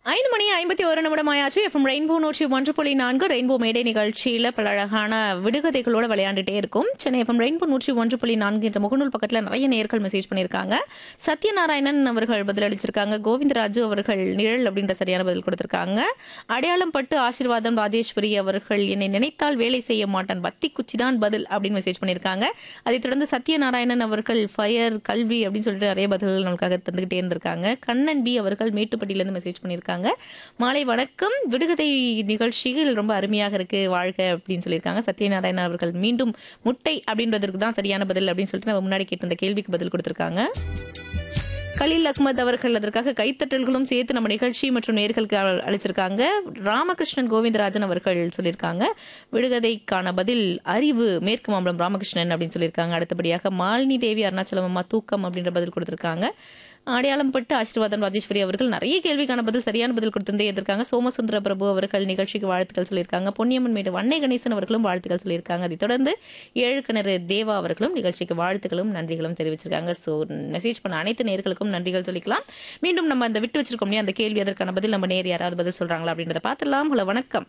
ஐந்து மணி ஐம்பத்தி ஒரு நிமிடம் ஆயாச்சு எஃப்எம் ரெயின்போ நூற்றி ஒன்று புள்ளி நான்கு ரெயின்போ மேடை நிகழ்ச்சியில் பல அழகான விடுகதைகளோட விளையாண்டுட்டே இருக்கும் சென்னை எஃப்எம் ரெயின்போ நூற்றி ஒன்று புள்ளி நான்கு என்ற முகநூல் பக்கத்தில் நிறைய நேர்கள் மெசேஜ் பண்ணியிருக்காங்க சத்யநாராயணன் அவர்கள் பதில் அளிச்சிருக்காங்க கோவிந்தராஜு அவர்கள் நிழல் அப்படின்ற சரியான பதில் கொடுத்திருக்காங்க அடையாளம் பட்டு ஆசீர்வாதம் ராஜேஸ்வரி அவர்கள் என்னை நினைத்தால் வேலை செய்ய மாட்டான் பத்தி குச்சி தான் பதில் அப்படின்னு மெசேஜ் பண்ணியிருக்காங்க அதைத் தொடர்ந்து சத்யநாராயணன் அவர்கள் ஃபயர் கல்வி அப்படின்னு சொல்லிட்டு நிறைய பதில்கள் நமக்காக தந்துகிட்டே இருந்திருக்காங்க கண்ணன் பி அவர்கள் மேட்டுப்பட்டியிலேருந்து மெசேஜ் பண்ணியிருக்காங்க மாலை வணக்கம் விடுகதை நிகழ்ச்சிகள் ரொம்ப அருமையாக இருக்கு வாழ்க அப்படின்னு சொல்லியிருக்காங்க சத்யநாராயணன் அவர்கள் மீண்டும் முட்டை அப்படின்றதுக்கு தான் சரியான பதில் அப்படின்னு சொல்லிட்டு நம்ம முன்னாடி கேட்டிருந்த கேள்விக்கு பதில் கொடுத்திருக்காங்க கலீல் அஹ்மத் அவர்கள் அதற்காக கைத்தட்டல்களும் சேர்த்து நம்ம நிகழ்ச்சி மற்றும் நேர்களுக்கு அ- அளிச்சிருக்காங்க ராமகிருஷ்ணன் கோவிந்தராஜன் அவர்கள் சொல்லியிருக்காங்க விடுகதைக்கான பதில் அறிவு மேற்கு மாம்பலம் ராமகிருஷ்ணன் அப்படின்னு சொல்லியிருக்காங்க அடுத்தபடியாக மாலினி தேவி அருணாச்சலம் அம்மா தூக்கம் அப்படின்ற பதில் கொடுத்திருக்காங்க அடையாளம் பட்டு ஆசீர்வாதம் ராஜேஸ்வரி அவர்கள் நிறைய கேள்விக்கான பதில் சரியான பதில் கொடுத்திருந்தே இருந்திருக்காங்க சோமசுந்தர பிரபு அவர்கள் நிகழ்ச்சிக்கு வாழ்த்துக்கள் சொல்லியிருக்காங்க பொன்னியம்மன் மேடு வன்னை கணேசன் அவர்களும் வாழ்த்துக்கள் சொல்லியிருக்காங்க அதைத் தொடர்ந்து ஏழு கிணறு தேவா அவர்களும் நிகழ்ச்சிக்கு வாழ்த்துக்களும் நன்றிகளும் தெரிவிச்சிருக்காங்க ஸோ மெசேஜ் பண்ண அனைத்து நேர்களுக்கும் நன்றிகள் சொல்லிக்கலாம் மீண்டும் நம்ம அந்த விட்டு வச்சிருக்கோம் இல்லையா அந்த கேள்வி அதற்கான பதில் நம்ம நேர் யாராவது பதில் சொல்றாங்களா அப்படின்றத பார்த்துடலாம் ஹலோ வணக்கம்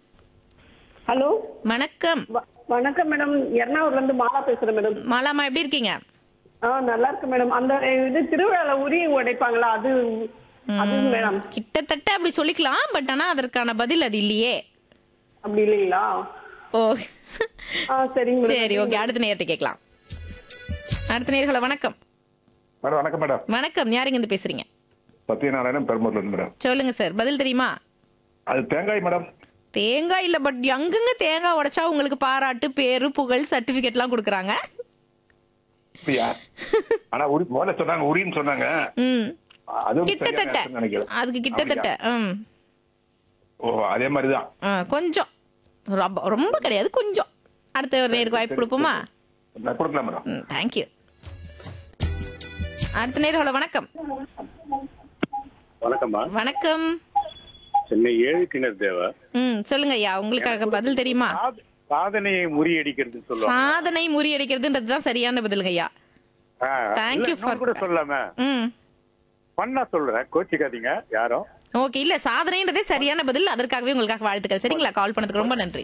ஹலோ வணக்கம் வ- வணக்கம் மேடம் எர்ணாகுளம்ல இருந்து மாலா பேசுறேன் மேடம் மாலாமா எப்படி இருக்கீங்க ஆ நல்லா இருக்கு மேடம் அந்த இது திருவிழால உரி உடைப்பாங்களா அது அது மேடம் கிட்டத்தட்ட அப்படி சொல்லிக்கலாம் பட் ஆனா அதற்கான பதில் அது இல்லையே அப்படி இல்லைங்களா ஓ ஆ சரிங்க மேடம் சரி ஓகே அடுத்த நேர்கிட்ட கேட்கலாம் அடுத்த நேர்களை வணக்கம் மேடம் வணக்கம் மேடம் வணக்கம் யாருங்க இருந்து பேசுறீங்க சத்யநாராயணன் பெருமூர்ல இருந்து மேடம் சொல்லுங்க சார் பதில் தெரியுமா அது தேங்காய் மேடம் தேங்காய் இல்ல பட் அங்கங்க தேங்காய் உடைச்சா உங்களுக்கு பாராட்டு பேரு புகழ் சர்டிபிகேட்லாம் கொடுக்குறாங்க அப்படியா ஆனா உரி முதல்ல சொன்னாங்க உரின்னு சொன்னாங்க ம் அதுவும் சரியான கிட்டத்தட்ட answer நினைக்கிறேன் அதுக்கு கிட்டத்தட்ட ம் ஓ அதே மாதிரிதான் ஆ, கொஞ்சம் ரொம்ப ரொம்ப கிடையாது கொஞ்சம் அடுத்த ஒரு நேருக்கு வாய்ப்பு கொடுப்போமா நான் கொடுக்கலாம் மேடம் ம் தேங்க்யூ அடுத்த நேரோட வணக்கம் வணக்கம்மா வணக்கம் சென்னை ஏழு கிணறு தேவா ம் சொல்லுங்க ஐயா உங்களுக்கு பதில் தெரியுமா சாத- சாதனையை முறியடிக்கிறது சொல்லுவாங்க சாதனை முறியடிக்கிறதுன்றது தான் சரியான பதிலுங்க ஐயா ஆ, Thank இல்ல, you for இன்னொன்னு கூட சொல்லலாமே ம் பண்ணா சொல்றேன் கோச்சிக்காதீங்க யாரும் ஓகே இல்ல சாதனைன்றதே சரியான பதில் அதற்காகவே உங்களுக்காக வாழ்த்துக்கள் சரிங்களா கால் பண்ணதுக்கு ரொம்ப நன்றி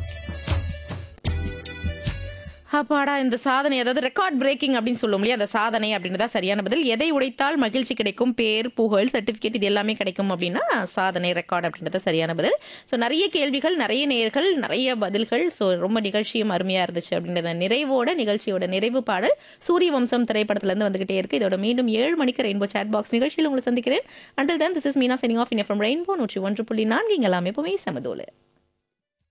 அப்பாடா இந்த சாதனை அதாவது ரெக்கார்ட் பிரேக்கிங் அப்படின்னு சொல்லுவோம் இல்லையா அந்த சாதனை அப்படின்றதா சரியான பதில் எதை உடைத்தால் மகிழ்ச்சி கிடைக்கும் பேர் புகழ் சர்டிபிகேட் இது எல்லாமே கிடைக்கும் அப்படின்னா சாதனை ரெக்கார்ட் அப்படின்றத சரியான பதில் ஸோ நிறைய கேள்விகள் நிறைய நேர்கள் நிறைய பதில்கள் ஸோ ரொம்ப நிகழ்ச்சியும் அருமையா இருந்துச்சு அப்படின்றத நிறைவோட நிகழ்ச்சியோட நிறைவு பாடல் சூரிய வம்சம் திரைப்படத்துல இருந்து வந்துகிட்டே இருக்கு இதோட மீண்டும் ஏழு மணிக்கு ரெயின்போ சாட் பாக்ஸ் நிகழ்ச்சியில் உங்களை சந்திக்கிறேன் அண்டில் தான் this is Meena signing off in from Rainbow நூற்றி ஒன்று புள்ளி நான்கு இங்கே எல்லாமே எப்பவுமே சமதோலு